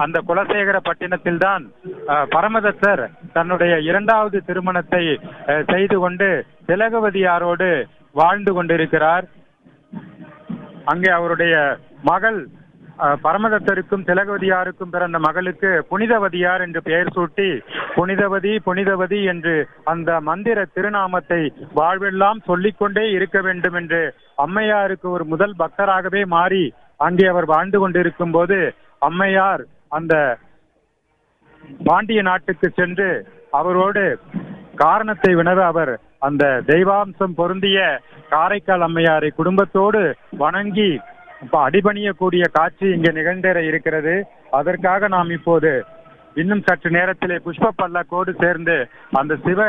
அந்த குலசேகர பட்டினத்தில்தான் அஹ், பரமதத்தர் தன்னுடைய இரண்டாவது திருமணத்தை அஹ், செய்து கொண்டு திலகவதியாரோடு வாழ்ந்து கொண்டிருக்கிறார் அங்கே அவருடைய மகள் அஹ், பரமதத்தருக்கும் திலகவதியாருக்கும் பிறந்த மகளுக்கு புனிதவதியார் என்று பெயர் சூட்டி புனிதவதி புனிதவதி என்று அந்த மந்திர திருநாமத்தை வாழ்வெல்லாம் சொல்லிக்கொண்டே இருக்க வேண்டும் என்று அம்மையாருக்கு ஒரு முதல் பக்தராகவே மாறி அங்கே அவர் வாழ்ந்து கொண்டிருக்கும் போது அம்மையார் அந்த பாண்டிய நாட்டுக்கு சென்று அவரோடு காரணத்தை வினவ அவர் அந்த தெய்வாம்சம் பொருந்திய காரைக்கால் அம்மையாரை குடும்பத்தோடு வணங்கி இப்ப அடிபணியக்கூடிய காட்சி இங்கே நிகழ்ந்தேற இருக்கிறது அதற்காக நாம் இப்போது இன்னும் சற்று நேரத்திலே புஷ்ப பல்லக்கோடு சேர்ந்து அந்த சிவ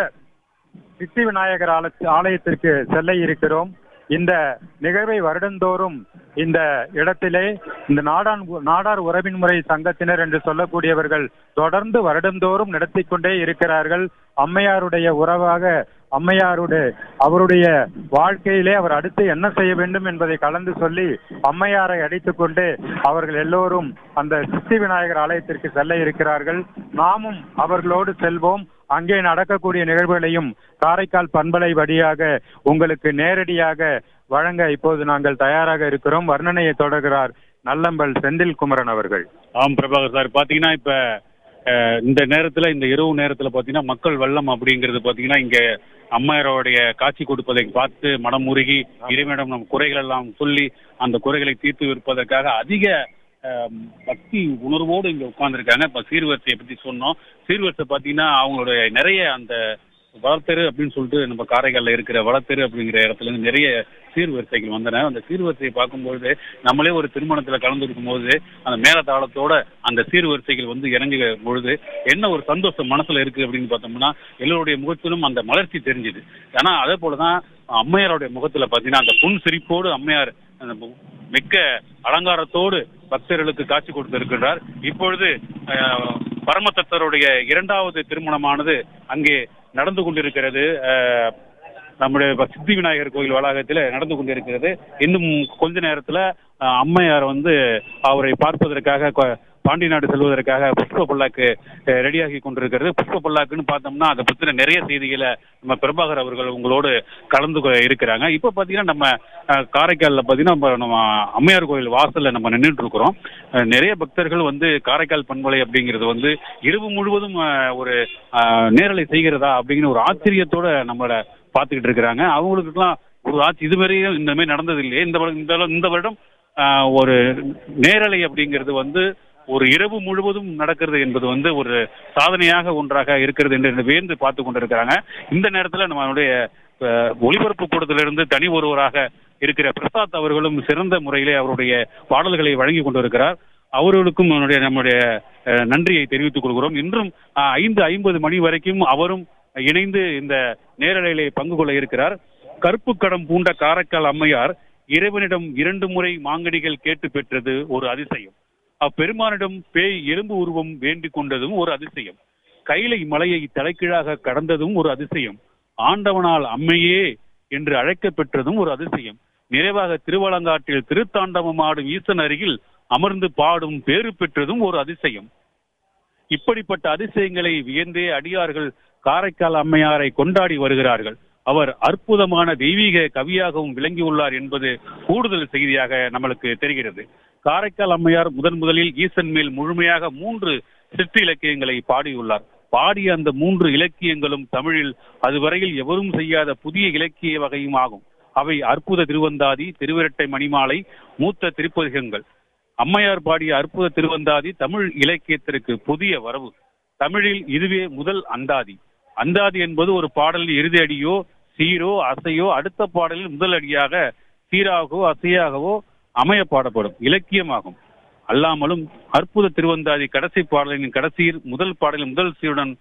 சித்தி விநாயகர் ஆலய- ஆலயத்திற்கு செல்ல இருக்கிறோம் இந்த நிகழ்வை வருடந்தோறும் இந்த இடத்திலே இந்த நாடான் நாடார் உறவின் முறை சங்கத்தினர் என்று சொல்லக்கூடியவர்கள் தொடர்ந்து வருடந்தோறும் நடத்தி கொண்டே இருக்கிறார்கள் அம்மையாருடைய உறவாக அம்மையாருடைய அவருடைய வாழ்க்கையிலே அவர் அடுத்து என்ன செய்ய வேண்டும் என்பதை கலந்து சொல்லி அம்மையாரை அடித்துக் கொண்டு அவர்கள் எல்லோரும் அந்த சித்தி விநாயகர் ஆலயத்திற்கு செல்ல இருக்கிறார்கள் நாமும் அவர்களோடு செல்வோம் அங்கே நடக்கக்கூடிய நிகழ்வுகளையும் காரைக்கால் பண்பலை வழியாக உங்களுக்கு நேரடியாக வழங்க இப்போது நாங்கள் தயாராக இருக்கிறோம் வர்ணனையை தொடர்கிறார் நல்லம்பல் செந்தில் குமரன் அவர்கள் ஆம் பிரபாகர் சார் பாத்தீங்கன்னா இப்ப அஹ், இந்த நேரத்துல இந்த இரவு நேரத்துல பாத்தீங்கன்னா மக்கள் வெள்ளம் அப்படிங்கிறது பாத்தீங்கன்னா இங்க அம்மையாரோடைய காட்சி கொடுப்பதை பார்த்து மனம் உருகி இறைவனிடம் நம் குறைகள் எல்லாம் சொல்லி அந்த குறைகளை தீர்த்து விற்பதற்காக அதிக அஹ், பக்தி உணர்வோடு இங்க உட்கார்ந்துருக்காங்க இப்ப சீர்வரிசையை பத்தி சொன்னோம் சீர்வரிசை பாத்தீங்கன்னா அவங்களுடைய நிறைய அந்த வளர்த்தெரு அப்படின்னு சொல்லிட்டு நம்ம காரைக்காலில் இருக்கிற வளர்த்தெரு அப்படிங்கிற இடத்துல இருந்து நிறைய சீர்வரிசைகள் வந்தன அந்த சீர்வரிசையை பார்க்கும்போது நம்மளே ஒரு திருமணத்துல கலந்துருக்கும் போது அந்த மேலதாளத்தோட அந்த சீர்வரிசைகள் வந்து இறங்குகிற பொழுது என்ன ஒரு சந்தோஷம் மனசுல இருக்கு அப்படின்னு பார்த்தோம்னா எல்லோருடைய முகத்திலும் அந்த மலர்ச்சி தெரிஞ்சுது ஆனா அதே போலதான் அம்மையாருடைய முகத்துல பாத்தீங்கன்னா அந்த புன் சிரிப்போடு அம்மையார் அந்த மு- மிக்க அலங்காரத்தோடு பக்தர்களுக்கு காட்சி கொடுத்திருக்கிறார் இப்பொழுது அஹ், பரமதத்தருடைய இரண்டாவது திருமணமானது அங்கே நடந்து கொண்டிருக்கிறது அஹ், நம்முடைய ப- சித்தி விநாயகர் கோயில் வளாகத்தில் நடந்து கொண்டிருக்கிறது இன்னும் கொஞ்ச நேரத்துல அஹ், அம்மையார் வந்து அவரை பார்ப்பதற்காக கொ- பாண்டி நாடு செல்வதற்காக புஷ்ப பல்லாக்கு அஹ், ரெடியாகி கொண்டிருக்கிறது புஷ்ப பல்லாக்குன்னு பார்த்தோம்னா அதை பத்தின நிறைய செய்திகளை நம்ம பிரபாகர் அவர்கள் உங்களோடு கலந்து கொ- இருக்கிறாங்க இப்ப பாத்தீங்கன்னா நம்ம அஹ், காரைக்கால்ல பாத்தீங்கன்னா நம்ம- நம்ம அம்மையார் கோயில் வாசல்ல நம்ம நின்றுட்டு இருக்கிறோம் அஹ், நிறைய பக்தர்கள் வந்து காரைக்கால் பண்பலை அப்படிங்கிறது வந்து இரவு முழுவதும் அஹ், ஒரு அஹ், நேரலை செய்கிறதா அப்படிங்கிற ஒரு ஆச்சரியத்தோட நம்மளோட பார்த்துக்கிட்டு இருக்கிறாங்க அவங்களுக்குலாம் ஒரு ஆட்சி இதுவரையும் இந்த மாதிரி நடந்தது இல்லையே இந்த வருடம் இந்த வருடம்- இந்த வருடம் ஆஹ், ஒரு நேரலை அப்படிங்கிறது வந்து ஒரு இரவு முழுவதும் நடக்கிறது என்பது வந்து ஒரு சாதனையாக ஒன்றாக இருக்கிறது என்று வியந்து பார்த்து கொண்டிருக்கிறாங்க இந்த நேரத்தில் நம்மளுடைய ஆஹ், ஒளிபரப்பு கூடத்திலிருந்து தனி ஒருவராக இருக்கிற பிரசாத் அவர்களும் சிறந்த முறையிலே அவருடைய பாடல்களை வழங்கி கொண்டிருக்கிறார் அவர்களுக்கும் நம்முடைய நம்முடைய அஹ், நன்றியை தெரிவித்துக் கொள்கிறோம் இன்றும் ஆஹ், ஐந்து ஐம்பது மணி வரைக்கும் அவரும் இணைந்து இந்த நேரலையிலே பங்கு கொள்ள இருக்கிறார் கருப்பு கடம் பூண்ட காரைக்கால் அம்மையார் இறைவனிடம் இரண்டு முறை மாங்கடிகள் கேட்டு பெற்றது ஒரு அதிசயம் அப்பெருமானிடம் பேய் எறும்பு உருவம் வேண்டிக் கொண்டதும் ஒரு அதிசயம் கைலை மலையை தலைகீழாக கடந்ததும் ஒரு அதிசயம் ஆண்டவனால் அம்மையே என்று அழைக்கப் பெற்றதும் ஒரு அதிசயம் நிறைவாக திருவலங்காட்டில் திருத்தாண்டவம் ஆடும் ஈசன் அருகில் அமர்ந்து பாடும் பேறு பெற்றதும் ஒரு அதிசயம் இப்படிப்பட்ட அதிசயங்களை வியந்தே அடியார்கள் காரைக்கால் அம்மையாரை கொண்டாடி வருகிறார்கள் அவர் அற்புதமான தெய்வீக கவியாகவும் விளங்கியுள்ளார் என்பது கூடுதல் செய்தியாக நம்மளுக்கு தெரிகிறது காரைக்கால் அம்மையார் முதன் முதலில் ஈசன் மேல் முழுமையாக மூன்று சிற்று இலக்கியங்களை பாடியுள்ளார் பாடிய அந்த மூன்று இலக்கியங்களும் தமிழில் அதுவரையில் எவரும் செய்யாத புதிய இலக்கிய வகையும் ஆகும் அவை அற்புத திருவந்தாதி திருவிரட்டை மணிமாலை மூத்த திருப்பதிகங்கள் அம்மையார் பாடிய அற்புத திருவந்தாதி தமிழ் இலக்கியத்திற்கு புதிய வரவு தமிழில் இதுவே முதல் அந்தாதி அந்தாதி என்பது ஒரு பாடலில் இறுதி அடியோ சீரோ அசையோ அடுத்த பாடலில் முதல் அடியாக சீராகவோ அசையாகவோ அமைய பாடப்படும் இலக்கியமாகும் அல்லாமலும் அற்புத திருவந்தாதி கடைசி பாடலின் கடைசியில் முதல் பாடலின் முதல் சீருடன்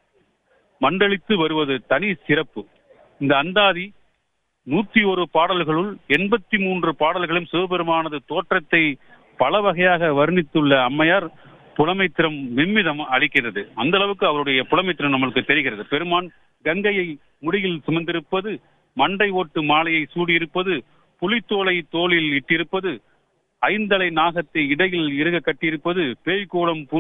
மண்டலித்து வருவது தனி சிறப்பு இந்த அந்தாதி நூத்தி ஒரு பாடல்களுள் எண்பத்தி மூன்று பாடல்களும் சிவபெருமானது தோற்றத்தை பல வகையாக வர்ணித்துள்ள அம்மையார் புலமைத்திறம் விம்மிதம் அளிக்கிறது அந்த அளவுக்கு அவருடைய புலமைத்திறம் நம்மளுக்கு தெரிகிறது பெருமான் கங்கையை முடியில் சுமந்திருப்பது மண்டை ஓட்டு மாலையை சூடியிருப்பது புலித்தோலை தோளில் இட்டிருப்பது ஐந்தலை நாகத்தை இடையில் இறுக கட்டியிருப்பது பேய்கோளம்